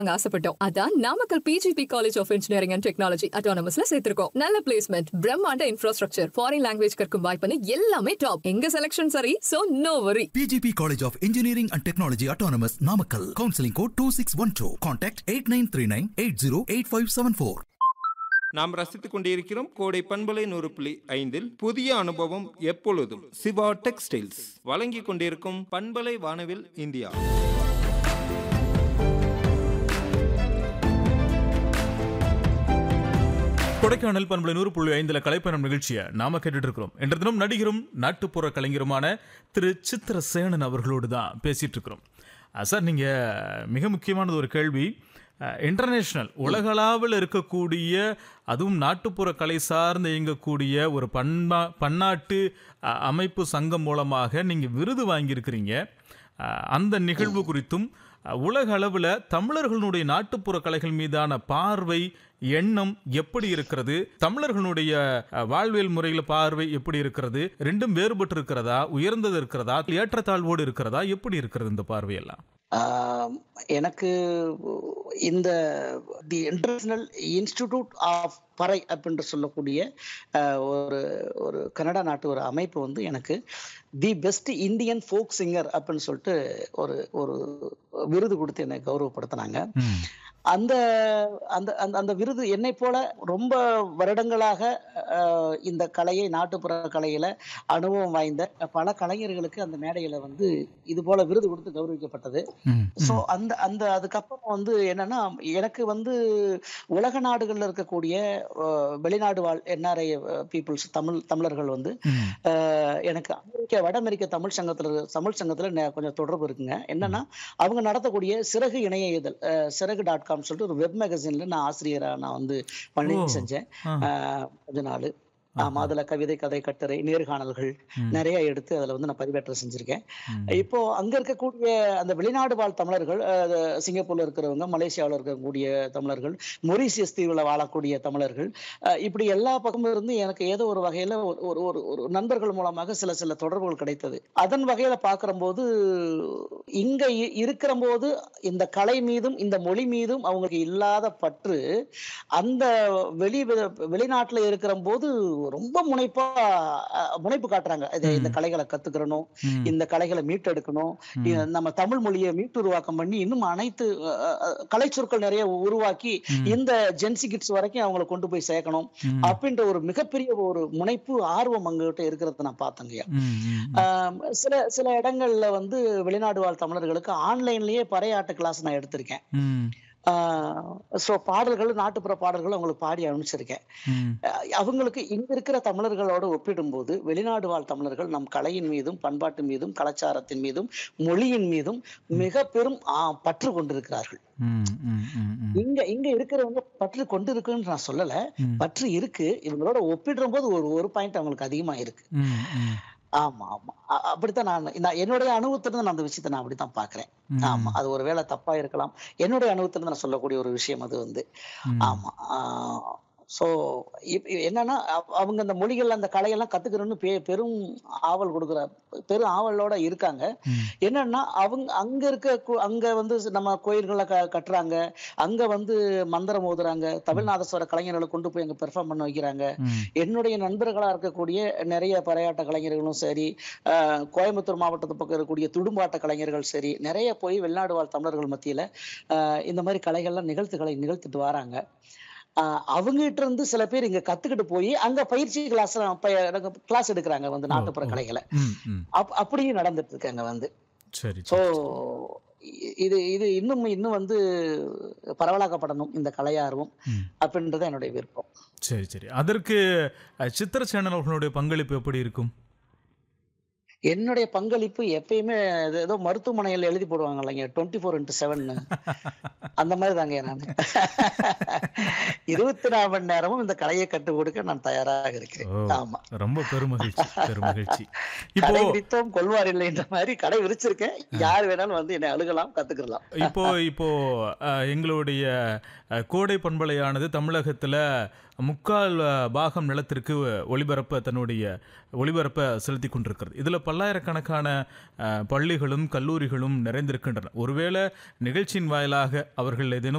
நாங்க ஆசைப்பட்டோம் அதான் Namakkal PGP college of engineering and technology அட்டானமஸ்ல சேர்த்திருக்கோம் நல்ல பிளேஸ்மெண்ட் பிரம்மாண்ட இன்ஃப்ராஸ்ட்ரக்சர் ஃபாரின் லாங்குவேஜ் கற்கும் வாய்ப்புன்னு எல்லாமே டாப் எங்க செலக்ஷன் சரி so no worry PGP College of Engineering and Technology Autonomous Namakkal. Counseling code 2612. Contact 8939-808574. நாம் ரசித்துக் கொண்டிருக்கிறோம் கோடை பண்பலை நூறு புள்ளி ஐந்தில் புதிய அனுபவம் எப்பொழுதும் சிவா டெக்ஸ்டைல்ஸ் வழங்கிக் கொண்டிருக்கும் பண்பலை வானவில் இந்தியா கொடைக்கானல் பண்பலை நூறு புள்ளி ஐந்துல கலைப்பயணம் நிகழ்ச்சியை நாம கேட்டுட்டு இருக்கிறோம் என்ற தினம் நடிகரும் நாட்டுப்புற கலைஞருமான திரு சித்திர சேனன் அவர்களோடு தான் பேசிட்டு இருக்கிறோம் அஹ் சார் நீங்க மிக முக்கியமானது ஒரு கேள்வி இன்டர்நேஷனல் உலகளாவில் இருக்கக்கூடிய அதுவும் நாட்டுப்புற கலை சார்ந்து இயங்கக்கூடிய ஒரு பண்பா பன்னாட்டு அஹ், அமைப்பு சங்கம் மூலமாக நீங்க விருது வாங்கியிருக்கிறீங்க அஹ், அந்த நிகழ்வு குறித்தும் அஹ், உலக அளவில் தமிழர்களுடைய நாட்டுப்புற கலைகள் மீதான பார்வை எண்ணம் எப்படி இருக்கிறது தமிழர்களுடைய அஹ், வாழ்வியல் முறையில் பார்வை எப்படி இருக்கிறது ரெண்டும் வேறுபட்டு இருக்கிறதா உயர்ந்தது இருக்கிறதா ஏற்றத்தாழ்வோடு இருக்கிறதா எப்படி இருக்கிறது இந்த பார்வையெல்லாம் ஆம், எனக்கு இந்த தி இன்டர்நேஷனல் இன்ஸ்டிடியூட் ஆஃப் பறை அப்படின்று சொல்லக்கூடிய அஹ், ஒரு ஒரு கனடா நாட்டு ஒரு அமைப்பு வந்து எனக்கு the best Indian folk singer அப்படின்னு சொல்லிட்டு ஒரு ஒரு விருது கொடுத்து என்னை கௌரவப்படுத்தினாங்க அந்த அந்த அந்த அந்த விருது என்னை போல ரொம்ப வருடங்களாக அஹ், இந்த கலையை நாட்டுப்புற கலையில அனுபவம் வாய்ந்த பல கலைஞர்களுக்கு அந்த மேடையில வந்து இது போல விருது கொடுத்து கௌரவிக்கப்பட்டது ஸோ அந்த அந்த அதுக்கப்புறம் வந்து என்னன்னா எனக்கு வந்து உலக நாடுகள்ல இருக்கக்கூடிய அஹ், வெளிநாடு வாழ் என்ஆர்ஐ பீப்புள்ஸ் தமிழ் தமிழர்கள் வந்து அஹ், எனக்கு அமெரிக்க வட அமெரிக்க தமிழ் சங்கத்துல தமிழ் சங்கத்துல நெ- கொஞ்சம் தொடர்பு இருக்குங்க என்னன்னா அவங்க நடத்தக்கூடிய சிறகு இணைய இதழ் அஹ், சிறகு டாட் காம் சொல்லிட்டு ஒரு வெப் மேகசின்ல நான் ஆசிரியரா நான் வந்து பணி ஓ. செஞ்சேன் ஆ. அஹ், கொஞ்ச நாள் ஆமா அதுல கவிதை கதை கட்டுரை நேர்காணல்கள் நிறைய எடுத்து அதுல வந்து நான் பதிவேற்றம் செஞ்சிருக்கேன் இப்போ அங்க இருக்கக்கூடிய அந்த வெளிநாடு வாழ் தமிழர்கள் அஹ், சிங்கப்பூர்ல இருக்கிறவங்க மலேசியாவில் இருக்கக்கூடிய தமிழர்கள் மொரீசியஸ் தீவுல வாழக்கூடிய தமிழர்கள் அஹ், இப்படி எல்லா பக்கமும் இருந்து எனக்கு ஏதோ ஒரு வகையில ஒரு ஒரு ஒரு ஒரு நண்பர்கள் மூலமாக சில சில தொடர்புகள் கிடைத்தது அதன் வகையில பார்க்கிறபோது இங்க இ- இருக்கிற போது இந்த கலை மீதும் இந்த மொழி மீதும் அவங்களுக்கு இல்லாத பற்று அந்த வெளி வெளிநாட்டுல இருக்கிற போது ரொம்ப முனைப்பா அஹ், முனைப்பு காட்டுறாங்க இது இந்த கலைகளை கத்துக்கிறணும் இந்த கலைகளை மீட்டெடுக்கணும் இ- நம்ம தமிழ் மொழியை மீட்டுருவாக்கம் பண்ணி இன்னும் அனைத்து அஹ், அஹ், கலை சொற்கள் நிறைய உருவாக்கி இந்த ஜென்சி கிட்ஸ் வரைக்கும் அவங்களை கொண்டு போய் சேர்க்கணும் அப்படின்ற ஒரு மிகப்பெரிய ஒரு முனைப்பு ஆர்வம் அங்கிட்ட இருக்கிறத நான் பார்த்தேங்கய்யா ஆம், சில சில இடங்கள்ல வந்து வெளிநாடு வாழ் தமிழர்களுக்கு ஆன்லைன்லயே பறையாட்டு கிளாஸ் நான் எடுத்திருக்கேன் ஸோ பாடல்கள் நாட்டுப்புற பாடல்கள் அவங்களுக்கு பாடி அனுப்பிச்சிருக்கேன் அஹ் அவங்களுக்கு இங்க இருக்கிற தமிழர்களோட ஒப்பிடும்போது வெளிநாடு வாழ் தமிழர்கள் நம் கலையின் மீதும் பண்பாட்டு மீதும் கலாச்சாரத்தின் மீதும் மொழியின் மீதும் மிக பெரும் ஆ, பற்று கொண்டிருக்கிறார்கள் இங்க இங்க இருக்கிறவங்க பற்று கொண்டு இருக்குன்னு நான் சொல்லல பற்று இருக்கு இவங்களோட ஒப்பிடுற போது ஒரு ஒரு பாயிண்ட் அவங்களுக்கு அதிகமா இருக்கு ஆமா ஆமா அ- அப்படித்தான் நான் நான் என்னுடைய அனுபவத்திலிருந்து நான் அந்த விஷயத்தை நான் அப்படித்தான் பாக்குறேன் ஆமா அது ஒரு வேளை தப்பா இருக்கலாம் என்னுடைய அனுபவத்திலிருந்து நான் சொல்லக்கூடிய ஒரு விஷயம் அது வந்து ஆமா ஸோ என்னன்னா அவ- அவங்க அந்த மொழிகள் அந்த கலையெல்லாம் கத்துக்கணும்னு பெ பெரும் ஆவல் கொடுக்குற பெரும் ஆவலோட இருக்காங்க என்னன்னா அவங்க அங்க இருக்க கு- அங்க வந்து நம்ம கோயில்களை க கட்டுறாங்க அங்க வந்து மந்திரம் ஓதுறாங்க தமிழ்நாதஸ்வர கலைஞர்களை கொண்டு போய் அங்க பெர்ஃபார்ம் பண்ண வைக்கிறாங்க என்னுடைய நண்பர்களா இருக்கக்கூடிய நிறைய பறையாட்ட கலைஞர்களும் சரி ஆஹ், கோயம்புத்தூர் மாவட்டத்து பக்கம் இருக்கக்கூடிய துடும்பாட்ட கலைஞர்கள் சரி நிறைய போய் வெளிநாடு வாழ் தமிழர்கள் மத்தியில ஆஹ், இந்த மாதிரி கலைகள்லாம் நிகழ்த்துக்களை நிகழ்த்திட்டு வராங்க ஆஹ், அவங்ககிட்ட இருந்து சில பேர் இங்க கத்துக்கிட்டு போய் அங்க பயிற்சி கிளாஸ் கிளாஸ் எடுக்கிறாங்க வந்து நாட்டுப்புற கலைகளை அப்- அப்படியும் நடந்துட்டு இருக்காங்க வந்து சரி ஸோ இது இது இன்னும் இன்னும் வந்து பரவலாக்கப்படணும் இந்த கலையார்வம் அப்படின்றது என்னுடைய விருப்பம் சரி சரி அதற்கு அஹ், சித்திர சேனல் அவர்களுடைய பங்களிப்பு எப்படி இருக்கும் என்னுடைய பங்களிப்பு எப்பயுமே இது ஏதோ மருத்துவமனையில் எழுதி போடுவாங்க இல்லைங்க டுவெண்ட்டி ஃபோர் இன்ட்டு செவன் அந்த மாதிரி தாங்க நான் இருபத்தி நாலு மணி நேரமும் இந்த கலையை கற்றுக் கொடுக்க நான் தயாராக இருக்கிறேன் ஓ, ஆமா ரொம்ப பெருமகிழ்ச்சி பெருமகிழ்ச்சி இப்போ கடை விரித்தோம் கொள்வார் இல்லைன்ற மாதிரி கடை விரிச்சிருக்கேன் யார் வேணாலும் வந்து என்னை அழுகலாம் கத்துக்கலாம் இப்போ இப்போ அஹ், எங்களுடைய அஹ், கோடை பண்பலையானது தமிழகத்துல முக்கால் அஹ், பாகம் நிலத்திற்கு ஒளிபரப்ப தன்னுடைய ஒளிபரப்ப செலுத்தி கொண்டிருக்கிறது இதுல பல்லாயிரக்கணக்கான அஹ், பள்ளிகளும் கல்லூரிகளும் நிறைந்திருக்கின்றன ஒருவேளை நிகழ்ச்சியின் வாயிலாக அவர்கள் ஏதேனும்